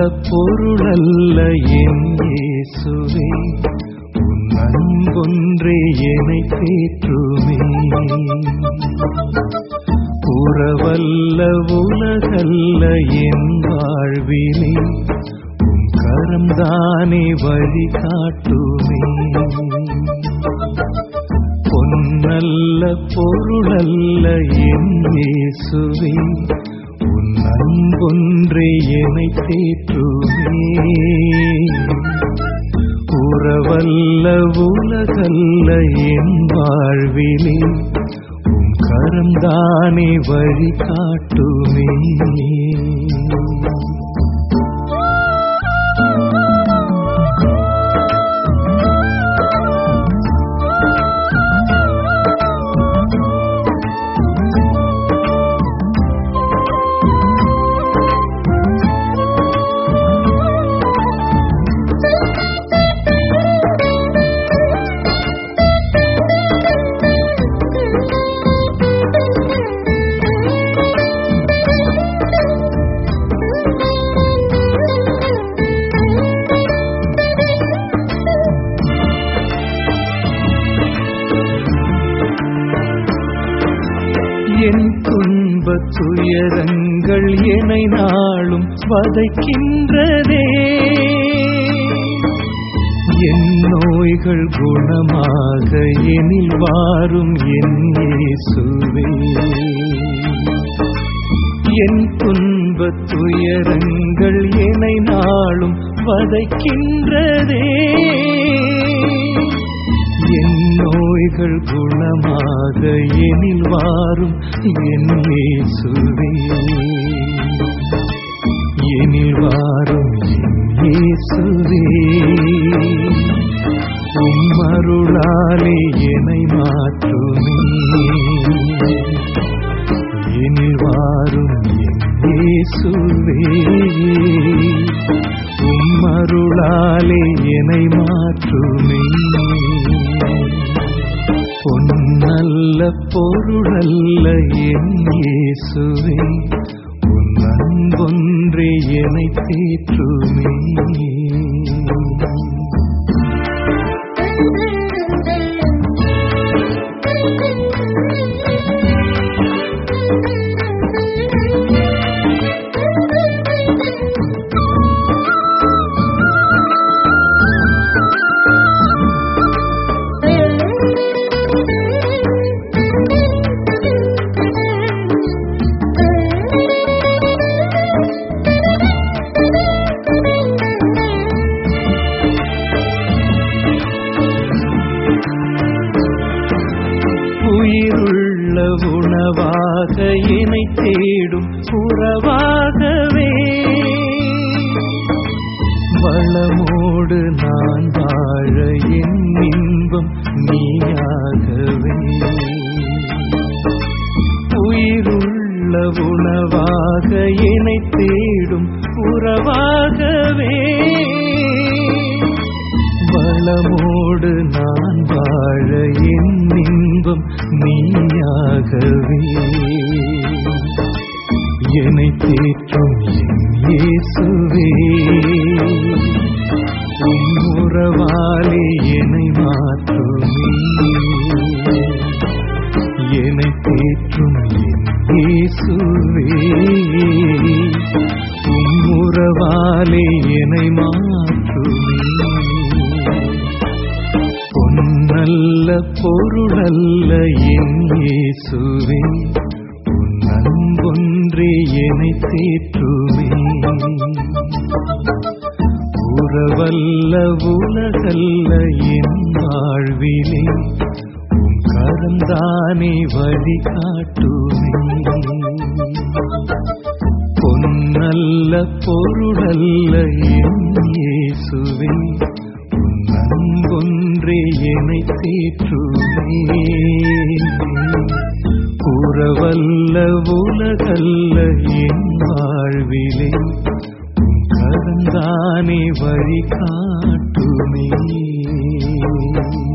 பொருளல்ல என் இயேசுவே உன் அன்பொன்றே என்னை தேற்றுமே உறவல்ல உலகல்ல என் வாழ்விலே உன் கரம்தானே வழி காட்டுமே பொன்னல்ல பொருளல்ல என் இயேசுவே உன் அன்பொன்றே என்னை தேற்றுமே உறவல்ல உலகல்ல என் வாழ்விலே உன் கரம்தானே வழி காட்டுமே என் துன்ப துயரங்கள் என்னை நாளும் வதைக்கின்றதே என் நோய்கள் குணமாக எனில் வாரும் என் இயேசுவே என் துன்ப துயரங்கள் என்னை நாளும் வதைக்கின்றதே என் நோய்கள் குணமாக எனில் வாரும் என் இயேசுவே எனில் வாரும் என் இயேசுவே உம்மருளாலே என்னை மாற்றுமே எனில் வாரும் என் இயேசுவே உம்மருளாலே என்னை மாற்றுமே பொன்னல்ல பொருளல்ல என் இயேசுவே உன் அன்பொன்றே என்னை தேற்றுமே உயிருள்ள உணவாக என்னை தேடும் உறவாகவே வளமோடு நான் வாழ என் இன்பம் நீயாகவே உயிருள்ள உணவாக என்னை தேடும் உறவாகவே வளமோடு நான் வாழ என் இன்பம் நீயாகவே என்னை தேற்றும் என் இயேசுவே உம் உறவாலே என்னை மாற்றுமே என்னை தேற்றும் என் இயேசுவே உம் உறவாலே என்னை மாற்றுமே பொன்னல்ல பொருளல்ல என் இயேசுவே உன் அன்பொன்றே என்னை தேற்றுமே உறவல்ல உலகல்ல என் வாழ்விலே உன் கரந்தானே வழி காட்டுமே பொன்னல்ல பொருளல்ல என் இயேசுவே உன் அன்பொன்றே என்னை தேற்றுமே உறவல்ல உலகல்ல என் வாழ்விலே உன் கரந்தானே வழி காட்டுமே